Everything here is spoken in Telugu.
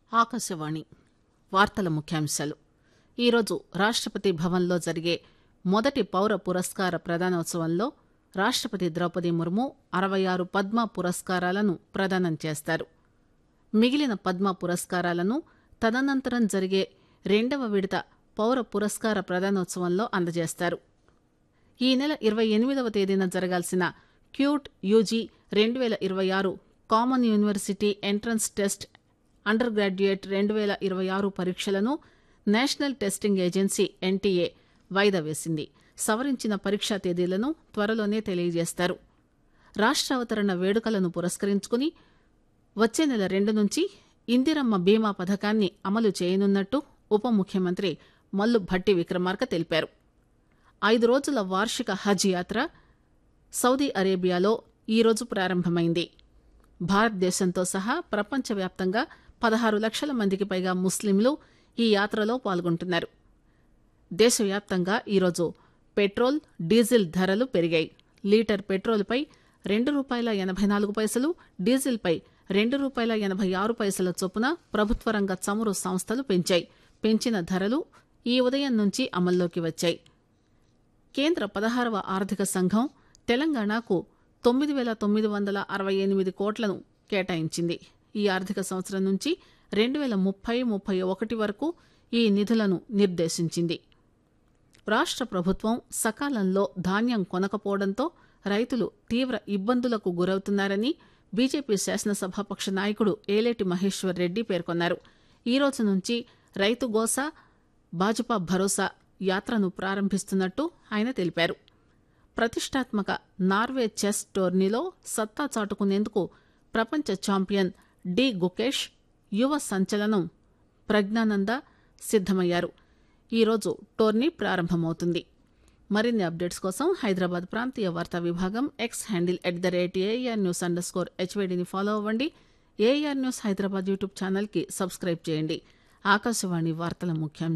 ఆకాశవాణి వార్తల ముఖ్యాంశాలు ఈరోజు రాష్టపతి భవన్లో జరిగే మొదటి పౌర పురస్కార ప్రదానోత్సవంలో రాష్టపతి ద్రౌపది ముర్ము అరవై ఆరు పద్మ పురస్కారాలను ప్రదానం చేస్తారు మిగిలిన పద్మ పురస్కారాలను తదనంతరం జరిగే రెండవ విడత పౌర పురస్కార ప్రదానోత్సవంలో అందజేస్తారు ఈ నెల ఇరవై ఎనిమిదవ తేదీన జరగాల్సిన క్యూట్ యూజీ రెండు వేల ఇరవై ఆరు common university entrance test under graduate రెండు వేల ఇరవై ఆరు పరీక్షలను నేషనల్ టెస్టింగ్ ఏజెన్సీ ఎన్టీఏ వాయిదా వేసింది సవరించిన పరీక్షా తేదీలను త్వరలోనే తెలియజేస్తారు రాష్ట్రావతరణ వేడుకలను పురస్కరించుకుని వచ్చే నెల రెండు నుంచి ఇందిరమ్మ బీమా పథకాన్ని అమలు చేయనున్నట్టు ఉప ముఖ్యమంత్రి మల్లు భట్టి విక్రమార్క తెలిపారు ఐదు రోజుల వార్షిక హజ్ యాత్ర సౌదీ అరేబియాలో ఈరోజు ప్రారంభమైంది భారతదేశంతో సహా ప్రపంచవ్యాప్తంగా పదహారు లక్షల మందికి పైగా ముస్లింలు ఈ యాత్రలో పాల్గొంటున్నారు దేశవ్యాప్తంగా ఈరోజు పెట్రోల్ డీజిల్ ధరలు పెరిగాయి లీటర్ పెట్రోల్పై రెండు రూపాయల ఎనభై నాలుగు పైసలు డీజిల్పై రెండు రూపాయల ఎనభై ఆరు పైసల చొప్పున ప్రభుత్వ రంగ చమురు సంస్థలు పెంచాయి పెంచిన ధరలు ఈ ఉదయం నుంచి అమల్లోకి వచ్చాయి కేంద్ర పదహారవ ఆర్థిక సంఘం తెలంగాణకు తొమ్మిది వేల తొమ్మిది వందల అరవై ఎనిమిది కోట్లను కేటాయించింది ఈ ఆర్థిక సంవత్సరం నుంచి రెండు వేల ముప్పై ముప్పై ఒకటి వరకు ఈ నిధులను నిర్దేశించింది రాష్ట్ర ప్రభుత్వం సకాలంలో ధాన్యం కొనకపోవడంతో రైతులు తీవ్ర ఇబ్బందులకు గురవుతున్నారని బీజేపీ శాసనసభాపక్ష నాయకుడు ఏలేటి మహేశ్వర్ రెడ్డి పేర్కొన్నారు ఈ రోజు నుంచి రైతు గోసా భాజపా భరోసా యాత్రను ప్రారంభిస్తున్నట్టు ఆయన తెలిపారు ప్రతిష్టాత్మక నార్వే చెస్ టోర్నీలో సత్తా చాటుకునేందుకు ప్రపంచ ఛాంపియన్ డి గుకేష్ యువ సంచలనం ప్రజ్ఞానంద సిద్దమయ్యారు ఈరోజు టోర్నీ ప్రారంభమవుతుంది మరిన్ని అప్డేట్స్ కోసం హైదరాబాద్ ప్రాంతీయ వార్తా విభాగం X handle at the rate air news under score హెచ్వేడిని ఫాలో అవ్వండి ఏఆర్ న్యూస్ హైదరాబాద్ యూట్యూబ్ ఛానల్కి సబ్స్క్రైబ్ చేయండి ఆకాశవాణి వార్తల ముఖ్యాంశాలు